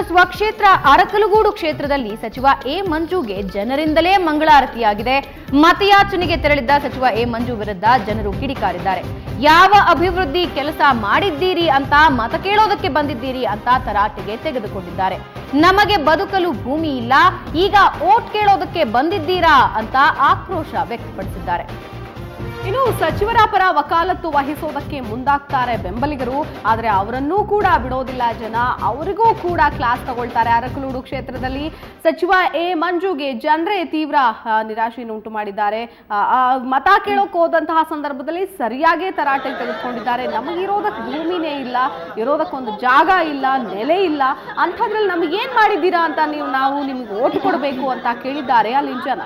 ಸ್ವಕ್ಷೇತ್ರ ಅರಕಲಗೂಡು ಕ್ಷೇತ್ರದಲ್ಲಿ ಸಚಿವ ಎ ಮಂಜುಗೆ ಜನರಿಂದಲೇ ಮಂಗಳಾರತಿಯಾಗಿದೆ ಮತಯಾಚನೆಗೆ ತೆರಳಿದ್ದ ಸಚಿವ ಎ ಮಂಜು ವಿರುದ್ಧ ಜನರು ಕಿಡಿಕಾರಿದ್ದಾರೆ ಯಾವ ಅಭಿವೃದ್ಧಿ ಕೆಲಸ ಮಾಡಿದ್ದೀರಿ ಅಂತ ಮತ ಕೇಳೋದಕ್ಕೆ ಬಂದಿದ್ದೀರಿ ಅಂತ ತರಾಟೆಗೆ ತೆಗೆದುಕೊಂಡಿದ್ದಾರೆ ನಮಗೆ ಬದುಕಲು ಭೂಮಿ ಇಲ್ಲ ಈಗ ಓಟ್ ಕೇಳೋದಕ್ಕೆ ಬಂದಿದ್ದೀರಾ ಅಂತ ಆಕ್ರೋಶ ವ್ಯಕ್ತಪಡಿಸಿದ್ದಾರೆ ಇನ್ನು ಸಚಿವರ ಪರ ವಕಾಲತ್ತು ವಹಿಸೋದಕ್ಕೆ ಮುಂದಾಗ್ತಾರೆ ಬೆಂಬಲಿಗರು ಆದರೆ ಅವರನ್ನೂ ಕೂಡ ಬಿಡೋದಿಲ್ಲ ಜನ ಅವರಿಗೂ ಕೂಡ ಕ್ಲಾಸ್ ತಗೊಳ್ತಾರೆ ಅರಕಲೂಡು ಕ್ಷೇತ್ರದಲ್ಲಿ ಸಚಿವ ಎ ಮಂಜುಗೆ ಜನರೇ ತೀವ್ರ ಆ, ನಿರಾಶೆಯನ್ನು ಉಂಟು ಮಾಡಿದ್ದಾರೆ ಆ, ಆ, ಮತ ಕೇಳೋಕೆ ಹೋದಂತಹ ಸಂದರ್ಭದಲ್ಲಿ ಸರಿಯಾಗೇ ತರಾಟೆ ತೆಗೆದುಕೊಂಡಿದ್ದಾರೆ ನಮಗಿರೋದಕ್ಕೆ ಭೂಮಿನೇ ಇಲ್ಲ ಇರೋದಕ್ಕೊಂದು ಜಾಗ ಇಲ್ಲ ನೆಲೆ ಇಲ್ಲ ಅಂಥದ್ರಲ್ಲಿ ನಮಗೇನ್ ಮಾಡಿದ್ದೀರಾ ಅಂತ ನೀವು ನಾವು ನಿಮ್ಗೆ ಓಟ್ ಕೊಡಬೇಕು ಅಂತ ಕೇಳಿದ್ದಾರೆ ಅಲ್ಲಿನ ಜನ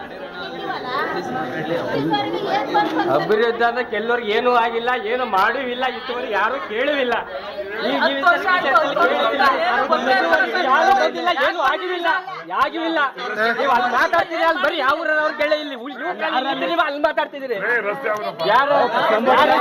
ಅಭಿವೃದ್ಧಿ ಅಂದ್ರೆ ಕೆಲವ್ರಿಗೆ ಏನೂ ಆಗಿಲ್ಲ ಏನು ಮಾಡುವಿಲ್ಲ ಇಷ್ಟವರೆಗೆ ಯಾರು ಕೇಳುವಿಲ್ಲ ಈಗ ಈ ವಿಚಾರದಲ್ಲಿ ಯಾರು ಬಂದಿಲ್ಲ, ಏನೂ ಆಗಿಲ್ಲ ಆಗಿಲ್ಲ ನೀವು ಅಲ್ಲಿ ಮಾತಾಡ್ತೀರಿ ಅಲ್ಲಿ ಬರೀ ಯಾವ ಊರವ್ರು ಕೇಳಿ ಇಲ್ಲಿ ಉಳ್- ಇವ್ರು ಕೇಳಿ ಇಲ್ಲಿ ನೀವು ಅಲ್ಲಿ ಮಾತಾಡ್ತಿದ್ದೀರಿ ಯಾರು ಯಾರು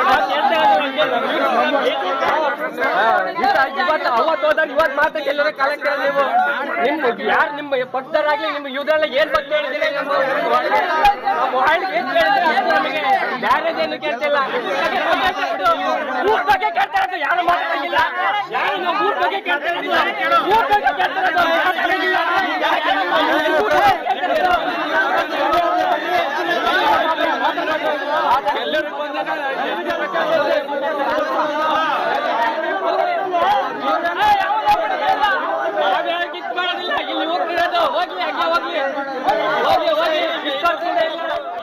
ಹಾ, ಇಷ್ಟ- ಇವತ್ತು ಅವತ್ತು ಹೋದಾಗ ಇವತ್ತು ಮಾತ್ರ ಕೆಲವರ ಕಾಲ ಕೇಳಿ ನೀವು ನಿಮ್ಮ ಯಾರು ನಿಮ್ಮ ಪಕ್ಷದವರಾಗ್ಲಿ ನಿಮ್ಮ ಇವ್ರೆಲ್ಲ ಏನ್ ಬಗ್ಗೆ ಹೇಳಿದಿರಿ ನಮ್ಮ ಮೊಬೈಲ್ ಏನ್ ಕೇಳಿದ್ರೆ ಅದು ನಮಗೆ ಬ್ಯಾರೇಜೇನು ಕೇಳ್ತಿಲ್ಲ ಊರ್ ಬಗ್ಗೆ ಕೇಳ್ತಾ ಇರೋದು ಯಾರು ಮಾತಾಡಂಗಿಲ್ಲ ಯಾರು ನಮ್ಮ ಊರ್ ಬಗ್ಗೆ ಕೇಳ್ತಾ ಇರೋದಿಲ್ಲ ಊರ್ ಬಗ್ಗೆ ಕೇಳ್ತಾ ಇರೋದು ಮಾತಾಡಂಗಿಲ್ಲ. ಯಾರು ಊರ್ ಬಗ್ಗೆ ಕೇಳ್ತಾ ಇರೋದು? ನಾವ್ಯಾರು ಕಿತ್ ಮಾಡೋದಿಲ್ಲ ಇಲ್ಲಿ ಹೋಗ್ತಿರೋದು ಹೋಗ್ಲಿ ಹಂಗೆ ಹೋಗ್ಲಿ ಹೋಗ್ಲಿ ಹೋಗ್ಲಿ ವಿಶ್ವಾಸದಿಂದ ಇಲ್ಲ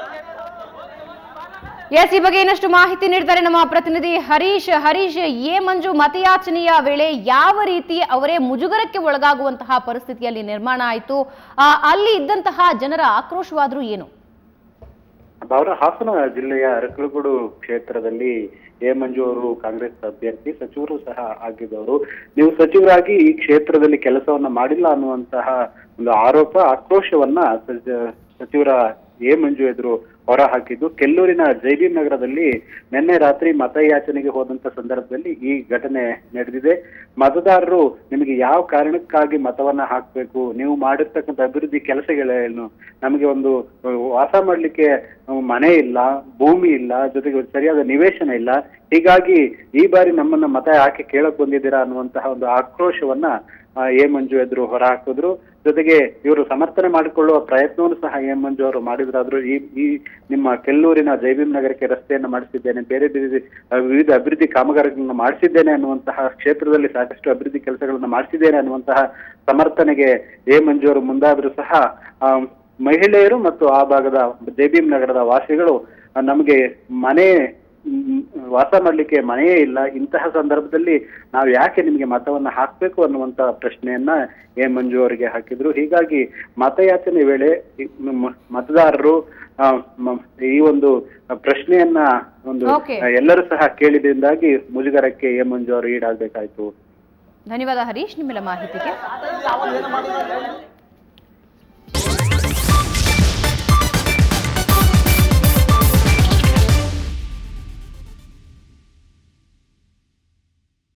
ಎಸ್ ಈ ಬಗ್ಗೆ ಇನ್ನಷ್ಟು ಮಾಹಿತಿ ನೀಡ್ತಾರೆ ನಮ್ಮ ಪ್ರತಿನಿಧಿ ಹರೀಶ್ ಹರೀಶ್ ಎ ಮಂಜು ಮತಯಾಚನೆಯ ವೇಳೆ ಯಾವ ರೀತಿ ಅವರೇ ಮುಜುಗರಕ್ಕೆ ಒಳಗಾಗುವಂತಹ ಪರಿಸ್ಥಿತಿಯಲ್ಲಿ ನಿರ್ಮಾಣ ಆಯಿತು ಆ, ಅಲ್ಲಿ ಇದ್ದಂತಹ ಜನರ ಆಕ್ರೋಶವಾದ್ರೂ ಏನು ಅವರ ಹಾಸನ ಜಿಲ್ಲೆಯ ಅರಕಲಗೂಡು ಕ್ಷೇತ್ರದಲ್ಲಿ ಎ ಮಂಜು ಅವರು ಕಾಂಗ್ರೆಸ್ ಅಭ್ಯರ್ಥಿ ಸಚಿವರು ಸಹ ಆಗಿದ್ದವರು ನೀವು ಸಚಿವರಾಗಿ ಈ ಕ್ಷೇತ್ರದಲ್ಲಿ ಕೆಲಸವನ್ನ ಮಾಡಿಲ್ಲ ಅನ್ನುವಂತಹ ಒಂದು ಆರೋಪ ಆಕ್ರೋಶವನ್ನ ಸಚ- ಸಚಿವರ ಎ ಮಂಜು ಎದುರು ಹೊರ ಹಾಕಿದ್ದು ಕೆಲ್ಲೂರಿನ ಜೈಬೀಮ್ ನಗರದಲ್ಲಿ ನಿನ್ನೆ ರಾತ್ರಿ ಮತಯಾಚನೆಗೆ ಹೋದಂತ ಸಂದರ್ಭದಲ್ಲಿ ಈ ಘಟನೆ ನಡೆದಿದೆ ಮತದಾರರು ನಿಮಗೆ ಯಾವ ಕಾರಣಕ್ಕಾಗಿ ಮತವನ್ನ ಹಾಕ್ಬೇಕು ನೀವು ಮಾಡಿರ್ತಕ್ಕಂಥ ಅಭಿವೃದ್ಧಿ ಕೆಲಸಗಳೇನು ನಮಗೆ ಒಂದು ಅಹ್, ವಾಸ ಮಾಡ್ಲಿಕ್ಕೆ ಅಹ್, ಮನೆ ಇಲ್ಲ ಭೂಮಿ ಇಲ್ಲ ಜೊತೆಗೆ ಒಂದು ಸರಿಯಾದ ನಿವೇಶನ ಇಲ್ಲ ಹೀಗಾಗಿ ಈ ಬಾರಿ ನಮ್ಮನ್ನ ಮತ ಯಾಕೆ ಕೇಳಕ್ ಬಂದಿದ್ದೀರಾ ಅನ್ನುವಂತಹ ಒಂದು ಆಕ್ರೋಶವನ್ನ ಆ, ಎ ಮಂಜು ಎದುರು ಹೊರ ಹಾಕಿದ್ರು ಜೊತೆಗೆ ಇವರು ಸಮರ್ಥನೆ ಮಾಡಿಕೊಳ್ಳುವ ಪ್ರಯತ್ನವನ್ನು ಸಹ ಎ ಮಂಜು ಅವರು ಮಾಡಿದ್ರಾದ್ರು ಈ ಈ ನಿಮ್ಮ ಕೆಲ್ಲೂರಿನ ಜೈಬೀಮ್ ನಗರಕ್ಕೆ ರಸ್ತೆಯನ್ನು ಮಾಡಿಸಿದ್ದೇನೆ ಬೇರೆ ಬೇರೆ ಆ, ವಿವಿಧ ಅಭಿವೃದ್ಧಿ ಕಾಮಗಾರಿಗಳನ್ನ ಮಾಡಿಸಿದ್ದೇನೆ ಅನ್ನುವಂತಹ ಕ್ಷೇತ್ರದಲ್ಲಿ ಸಾಕಷ್ಟು ಅಭಿವೃದ್ಧಿ ಕೆಲಸಗಳನ್ನ ಮಾಡಿಸಿದ್ದೇನೆ ಅನ್ನುವಂತಹ ಸಮರ್ಥನೆಗೆ ಎ ಮಂಜು ಅವರು ಮುಂದಾದರೂ ಸಹ ಆ, ಮಹಿಳೆಯರು ಮತ್ತು ಆ ಭಾಗದ ಜೈಬೀಮ್ ನಗರದ ವಾಸಿಗಳು ಆ, ನಮಗೆ ಮನೆ ಮ್, ವಾಸ ಮಾಡ್ಲಿಕ್ಕೆ ಮನೆಯೇ ಇಲ್ಲ ಇಂತಹ ಸಂದರ್ಭದಲ್ಲಿ ನಾವು ಯಾಕೆ ನಿಮಗೆ ಮತವನ್ನ ಹಾಕ್ಬೇಕು ಅನ್ನುವಂತ ಪ್ರಶ್ನೆಯನ್ನ ಎ ಮಂಜು ಅವರಿಗೆ ಹಾಕಿದ್ರು ಹೀಗಾಗಿ ಮತಯಾಚನೆ ವೇಳೆ ಈ ಮ- ಮತದಾರರು ಆ, ಮ- ಈ ಒಂದು ಪ್ರಶ್ನೆಯನ್ನ ಒಂದು Okay. ಎಲ್ಲರೂ ಸಹ ಕೇಳಿದ್ರಿಂದಾಗಿ ಮುಜುಗರಕ್ಕೆ ಎ ಮಂಜು ಅವರು ಈಡಾಗಬೇಕಾಯ್ತು ಧನ್ಯವಾದ ಹರೀಶ್ ನಿಮ್ಮೆಲ್ಲ ಮಾಹಿತಿಗೆ